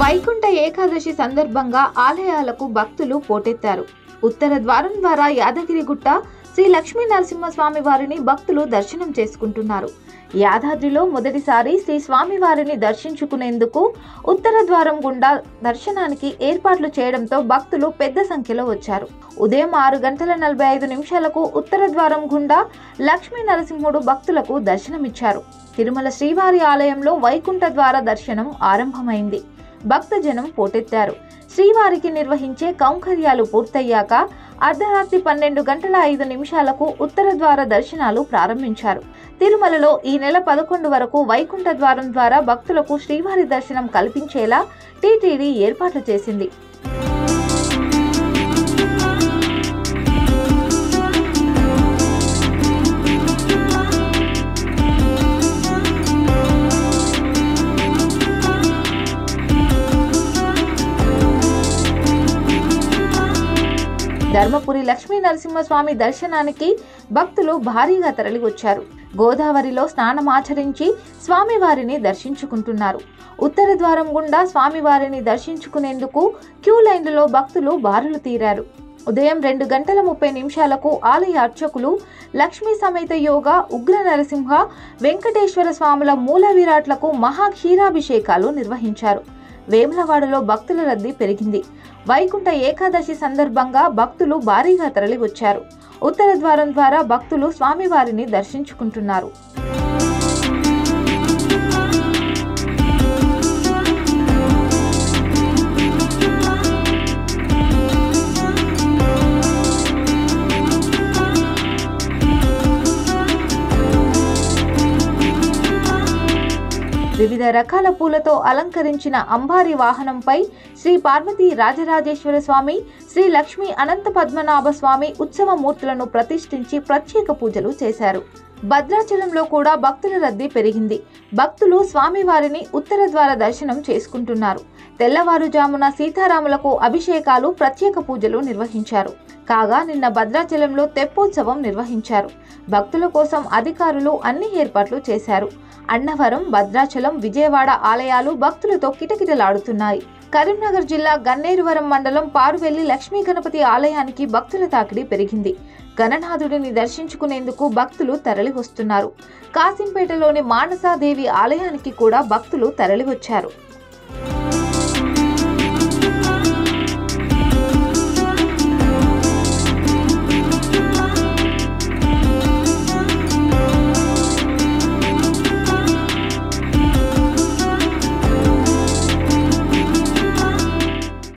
వైకుంఠ ఏకాదశి సందర్భంగా ఆలయాలకు భక్తులు పోటెత్తారు ఉత్తర ద్వారం ద్వారా యాదగిరిగుట్ట శ్రీ లక్ష్మీ నరసింహస్వామి వారిని భక్తులు దర్శనం చేసుకుంటున్నారు యాదాద్రిలో మొదటిసారి శ్రీ స్వామివారిని దర్శించుకునేందుకు ఉత్తర ద్వారం గుండా దర్శనానికి ఏర్పాట్లు చేయడంతో భక్తులు పెద్ద సంఖ్యలో వచ్చారు ఉదయం ఆరు గంటల నలభై ఐదు నిమిషాలకు ఉత్తర ద్వారం గుండా లక్ష్మీ నరసింహుడు భక్తులకు దర్శనమిచ్చారు తిరుమల శ్రీవారి ఆలయంలో వైకుంఠ ద్వార దర్శనం ఆరంభమైంది భక్తజనం పోటెత్తారు శ్రీవారికి నిర్వహించే కౌంకర్యాలు పూర్తయ్యాక అర్ధరాత్రి పన్నెండు గంటల ఐదు నిమిషాలకు ఉత్తర ద్వార దర్శనాలు ప్రారంభించారు తిరుమలలో ఈ నెల పదకొండు వరకు వైకుంఠ ద్వారం ద్వారా భక్తులకు శ్రీవారి దర్శనం కల్పించేలా టీటీడీ ఏర్పాట్లు చేసింది ధర్మపురి లక్ష్మీ నరసింహస్వామి దర్శనానికి భక్తులు భారీగా తరలివచ్చారు గోదావరిలో స్నానమాచరించి స్వామివారిని దర్శించుకుంటున్నారు ఉత్తర ద్వారం గుండా స్వామివారిని దర్శించుకునేందుకు క్యూ లైన్లలో భక్తులు బారులు తీరారు ఉదయం రెండు గంటల ముప్పై నిమిషాలకు ఆలయ అర్చకులు లక్ష్మీ సమేత యోగ ఉగ్ర నరసింహ వెంకటేశ్వర స్వాముల మూల విరాట్లకు మహా క్షీరాభిషేకాలు నిర్వహించారు వేములవాడలో భక్తుల రద్దీ పెరిగింది వైకుంఠ ఏకాదశి సందర్భంగా భక్తులు భారీగా తరలివచ్చారు ఉత్తర ద్వారం ద్వారా భక్తులు స్వామివారిని దర్శించుకుంటున్నారు వివిధ రకాల పూలతో అలంకరించిన అంబారి వాహనంపై శ్రీ పార్వతీ రాజరాజేశ్వర స్వామి శ్రీ లక్ష్మీ అనంత పద్మనాభ స్వామి ఉత్సవ మూర్తులను ప్రతిష్ఠించి ప్రత్యేక పూజలు చేశారు భద్రాచలంలో కూడా భక్తుల రద్దీ పెరిగింది భక్తులు స్వామివారిని ఉత్తర ద్వార దర్శనం చేసుకుంటున్నారు తెల్లవారుజామున సీతారాములకు అభిషేకాలు ప్రత్యేక పూజలు నిర్వహించారు కాగా నిన్న భద్రాచలంలో తెప్పోత్సవం నిర్వహించారు భక్తుల కోసం అధికారులు అన్ని ఏర్పాట్లు చేశారు అన్నవరం భద్రాచలం విజయవాడ ఆలయాలు భక్తులతో కిటకిటలాడుతున్నాయి కరీంనగర్ జిల్లా గన్నేరువరం మండలం పారువెల్లి లక్ష్మీ గణపతి ఆలయానికి భక్తుల తాకిడి పెరిగింది గణనాథుడిని దర్శించుకునేందుకు భక్తులు తరలి వస్తున్నారు కాసింపేటలోని మానసాదేవి ఆలయానికి కూడా భక్తులు తరలివచ్చారు